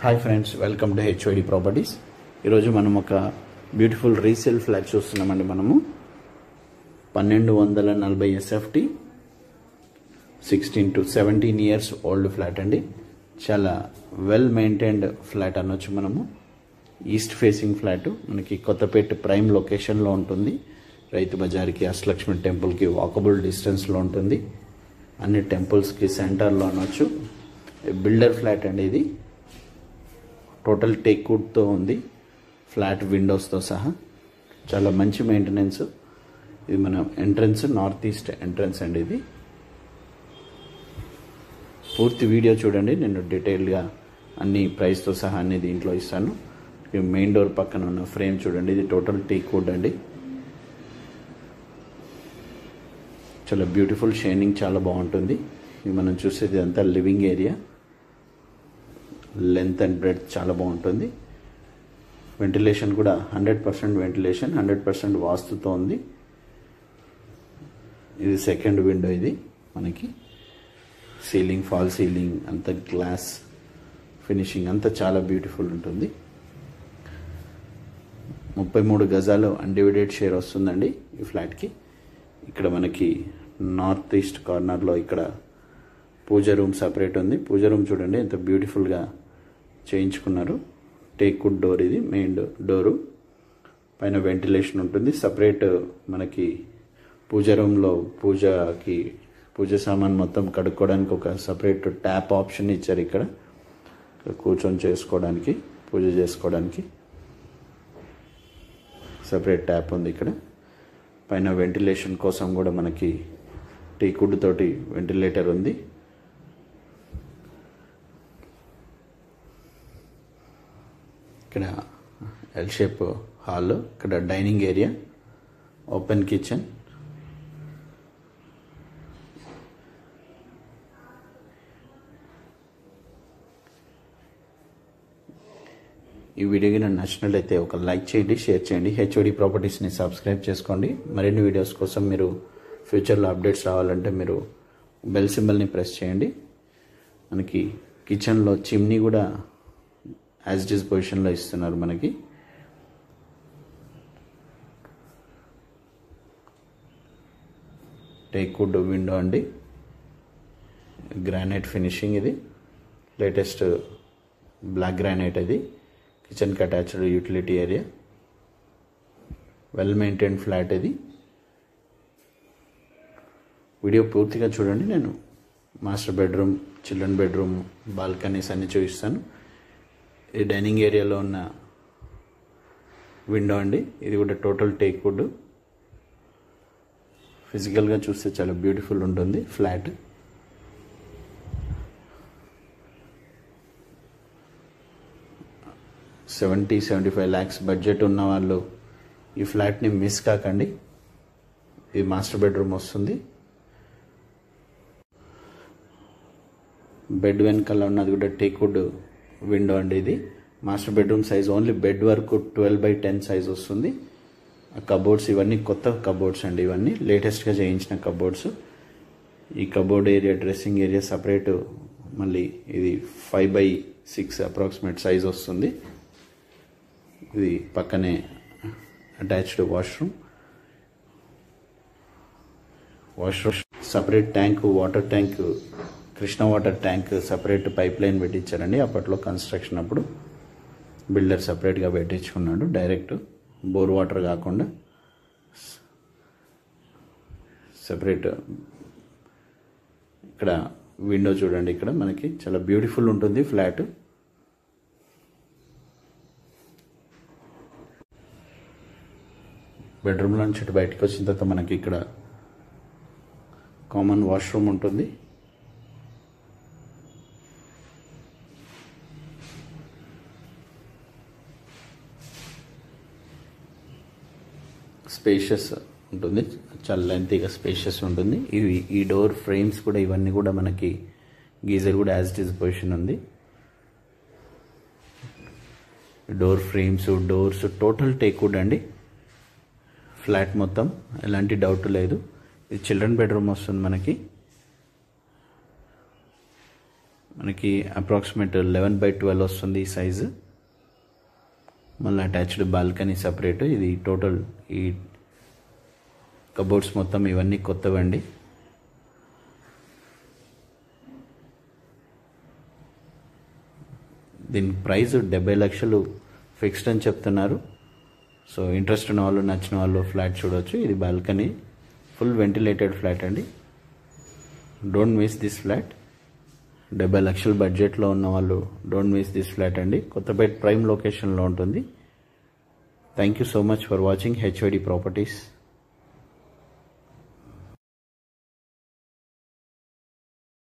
hi friends welcome to HOD properties ఈరోజు మనం ఒక బ్యూటిఫుల్ రీసేల్ ఫ్లాట్ చూస్తున్నామండి మనము పన్నెండు వందల నలభై SFT sixteen to seventeen years old flat అండి చాలా వెల్ మెయింటైన్డ్ ఫ్లాట్ అనొచ్చు మనము ఈస్ట్ ఫేసింగ్ ఫ్లాట్ మనకి కొత్తపేట ప్రైమ్ లొకేషన్లో ఉంటుంది రైతు బజార్కి అష్టలక్ష్మి టెంపుల్కి వాకబుల్ డిస్టెన్స్లో ఉంటుంది అన్ని టెంపుల్స్కి సెంటర్లో అనొచ్చు బిల్డర్ ఫ్లాట్ అండి ఇది టోటల్ టేక్ వుడ్తో ఉంది ఫ్లాట్ విండోస్తో సహా చాలా మంచి మెయింటెనెన్స్ ఇది మన ఎంట్రన్స్ నార్త్ ఈస్ట్ ఎంట్రన్స్ అండి ఇది పూర్తి వీడియో చూడండి నేను డీటెయిల్గా అన్ని ప్రైస్తో సహా అన్ని దీంట్లో ఇస్తాను ఈ మెయిన్ డోర్ పక్కన ఉన్న ఫ్రేమ్ చూడండి ఇది టోటల్ టేక్ వుడ్ అండి చాలా బ్యూటిఫుల్ షైనింగ్ చాలా బాగుంటుంది ఇది మనం చూసేది అంతా living area length and breadth చాలా బాగుంటుంది వెంటిలేషన్ కూడా hundred percent ventilation hundred percent వాస్తుతో ఉంది ఇది సెకండ్ విండో ఇది మనకి సీలింగ్ ఫాల్ సీలింగ్ అంత గ్లాస్ ఫినిషింగ్ అంతా చాలా బ్యూటిఫుల్ ఉంటుంది ముప్పై మూడు గజాలు అన్డివిడెడ్ షేర్ వస్తుందండి ఈ ఫ్లాట్కి ఇక్కడ మనకి నార్త్ ఈస్ట్ కార్నర్లో ఇక్కడ పూజ రూమ్ సపరేట్ ఉంది పూజ రూమ్ చూడండి ఎంత బ్యూటిఫుల్గా చేయించుకున్నారు టేక్ వుడ్ డోర్ ఇది మెయిన్ డోరు పైన వెంటిలేషన్ ఉంటుంది సపరేట్ మనకి పూజ రూమ్లో పూజకి పూజ సామాన్ మొత్తం కడుక్కోవడానికి ఒక సపరేట్ ట్యాప్ ఆప్షన్ ఇచ్చారు ఇక్కడ కూర్చొని చేసుకోవడానికి పూజ చేసుకోవడానికి సపరేట్ ట్యాప్ ఉంది ఇక్కడ పైన వెంటిలేషన్ కోసం కూడా మనకి టీకుడ్ తోటి వెంటిలేటర్ ఉంది ఇక్కడ ఎల్ షేప్ హాల్ ఇక్కడ డైనింగ్ ఏరియా ఓపెన్ కిచెన్ ఈ వీడియో నాకు నచ్చినట్లయితే ఒక లైక్ చేయండి షేర్ చేయండి హెచ్ఓడి ప్రాపర్టీస్ని సబ్స్క్రైబ్ చేసుకోండి మరిన్ని వీడియోస్ కోసం మీరు ఫ్యూచర్లో అప్డేట్స్ రావాలంటే మీరు బెల్ సింబల్ని ప్రెస్ చేయండి మనకి కిచెన్లో చిమ్నీ కూడా యాజ్ ఇట్ ఈస్ పొజిషన్లో ఇస్తున్నారు మనకి టేక్ వుడ్ విండో అండి గ్రానైట్ ఫినిషింగ్ ఇది లేటెస్ట్ బ్లాక్ గ్రానైట్ అది కిచెన్కి attached utility area well maintain flat ఇది వీడియో పూర్తిగా చూడండి నేను master bedroom children bedroom balconies అన్ని చూపిస్తాను ఇది డైనింగ్ ఏరియాలో ఉన్న విండో అండి ఇది కూడా టోటల్ టేక్ వుడ్ ఫిజికల్గా చూస్తే చాలా బ్యూటిఫుల్ ఉంటుంది flat seventy seventy five lakhs budget ఉన్న వాళ్ళు ఈ ఫ్లాట్ని మిస్ కాకండి ఇది మాస్టర్ బెడ్రూమ్ వస్తుంది బెడ్ వెనకాల ఉన్నది కూడా టేక్వుడ్ విండో అండి ఇది master bedroom size only bed వరకు ట్వెల్వ్ బై టెన్ సైజ్ వస్తుంది కబోర్డ్స్ ఇవన్నీ కొత్త కబోర్డ్స్ అండి ఇవన్నీ లేటెస్ట్గా చేయించిన కబోర్డ్స్ ఈ cupboard area dressing area separate మళ్ళీ ఇది five by six approximate size వస్తుంది ఇది పక్కనే attached washroom washroom separate tank water tank Krishna water tank separate pipe line పెట్టించారండి అప్పట్లో కన్స్ట్రక్షన్ అప్పుడు బిల్డర్ సపరేట్గా పెట్టించుకున్నాడు డైరెక్ట్ బోర్ వాటర్ కాకుండా సపరేట్ ఇక్కడ విండో చూడండి ఇక్కడ మనకి చాలా బ్యూటిఫుల్ ఉంటుంది ఫ్లాట్ బెడ్రూమ్లో నుంచి ఇటు బయటకు వచ్చిన తర్వాత మనకి ఇక్కడ కామన్ వాష్రూమ్ ఉంటుంది స్పేషియస్ ఉంటుంది చాలా లెంతీగా స్పేషియస్ ఉంటుంది ఇవి ఈ డోర్ ఫ్రేమ్స్ కూడా ఇవన్నీ కూడా మనకి గీజర్ కూడా యాజ్ ఇట్ ఈస్ పొజిషన్ ఉంది door frames doors total teakwood అండి ఫ్లాట్ మొత్తం ఎలాంటి డౌట్ లేదు ఇది చిల్డ్రన్ బెడ్రూమ్ వస్తుంది మనకి మనకి అప్రాక్సిమేట్ లెవెన్ బై ట్వెల్వ్ వస్తుంది ఈ సైజు మళ్ళీ అటాచ్డ్ బాల్కనీ సపరేట్ ఇది టోటల్ ఈ కబోర్డ్స్ మొత్తం ఇవన్నీ కొత్తవండి దీని ప్రైస్ డెబ్బై లక్షలు ఫిక్స్డ్ అని చెప్తున్నారు సో ఇంట్రెస్ట్ ఉన్న వాళ్ళు నచ్చిన వాళ్ళు ఫ్లాట్ చూడవచ్చు ఇది బాల్కనీ ఫుల్ వెంటిలేటెడ్ ఫ్లాట్ అండి డోంట్ మిస్ దిస్ ఫ్లాట్ డెబ్బై లక్షల బడ్జెట్లో ఉన్న వాళ్ళు డోంట్ మిస్ దిస్ ఫ్లాట్ అండి కొత్తపేట ప్రైమ్ లొకేషన్లో ఉంటుంది thank you so much for watching HOD properties